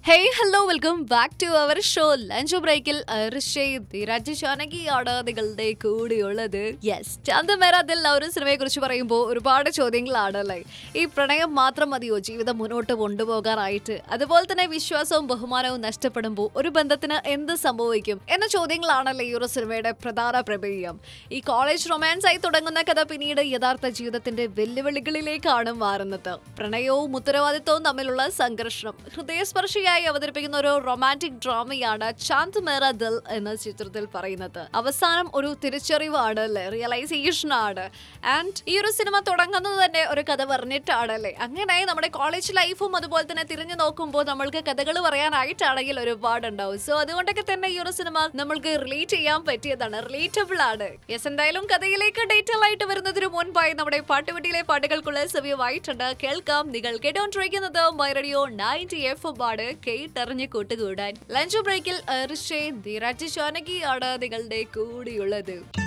hey hello welcome back to our show lunch ബ്രേക്കിൽ ധീരാജ് ജാനകിയാണ് നിങ്ങളുടെ കൂടെയുള്ളത് യെസ് ചന്തമേരാതിൽ ഒരു സിനിമയെ കുറിച്ച് പറയുമ്പോൾ ഒരുപാട് ചോദ്യങ്ങളാണ് അല്ലേ ഈ പ്രണയം മാത്രം മതിയോ ജീവിതം മുന്നോട്ട് കൊണ്ടുപോകാനായിട്ട് അതുപോലെ തന്നെ വിശ്വാസവും ബഹുമാനവും നഷ്ടപ്പെടുമ്പോൾ ഒരു ബന്ധത്തിന് എന്ത് സംഭവിക്കും എന്ന ചോദ്യങ്ങളാണല്ലേ ഈ ഒരു സിനിമയുടെ പ്രധാന പ്രമേയം ഈ കോളേജ് റൊമാൻസ് ആയി തുടങ്ങുന്ന കഥ പിന്നീട് യഥാർത്ഥ ജീവിതത്തിന്റെ വെല്ലുവിളികളിലേക്കാണ് മാറുന്നത് പ്രണയവും ഉത്തരവാദിത്വവും തമ്മിലുള്ള സംഘർഷം ഹൃദയസ്പർശിയായി അവതരിപ്പിക്കുന്ന ഒരു റൊമാൻറ്റിക് ഡ്രാമയാണ് ചാന്ത് മേറ ദിൽ എന്ന ചിത്രത്തിൽ പറയുന്നത് അവസാനം ഒരു തിരിച്ചറിവാണ് അല്ലേ റിയലൈസേഷൻ ആണ് ആൻഡ് ഈ ഒരു സിനിമ തുടങ്ങുന്നത് തന്നെ ഒരു കഥ പറഞ്ഞിട്ടാണ് അല്ലേ അങ്ങനെ നമ്മുടെ കോളേജ് ലൈഫും അതുപോലെ തന്നെ തിരിഞ്ഞു നോക്കുമ്പോൾ നമ്മൾക്ക് കഥകൾ പറയാനായിട്ടാണെങ്കിൽ ഒരുപാട് ഉണ്ടാവും സോ അതുകൊണ്ടൊക്കെ തന്നെ ഈ ഒരു സിനിമ നമ്മൾക്ക് റിലേറ്റ് ചെയ്യാൻ പറ്റിയതാണ് റിലേറ്റബിൾ ആണ് യെസ് എന്തായാലും കഥയിലേക്ക് ഡീറ്റെയിൽ ആയിട്ട് വരുന്നതിന് മുൻപായി നമ്മുടെ പാട്ടുപെട്ടിയിലെ പാട്ടുകൾക്കുള്ള സമയമായിട്ടുണ്ട് കേൾക്കാം നിങ്ങൾ കേട്ടോണ്ടിരിക്കുന്നത് മൈ റേഡിയോ നയൻറ്റി എഫ് ആണ് കേട്ടറിഞ്ഞ് കൂട്ടുകൂടാൻ ലഞ്ച് ബ്രേക്കിൽ ഋഷേ ധീരാജ് ജാനകിയാണ് നിങ്ങളുടെ കൂടെയുള്ളത്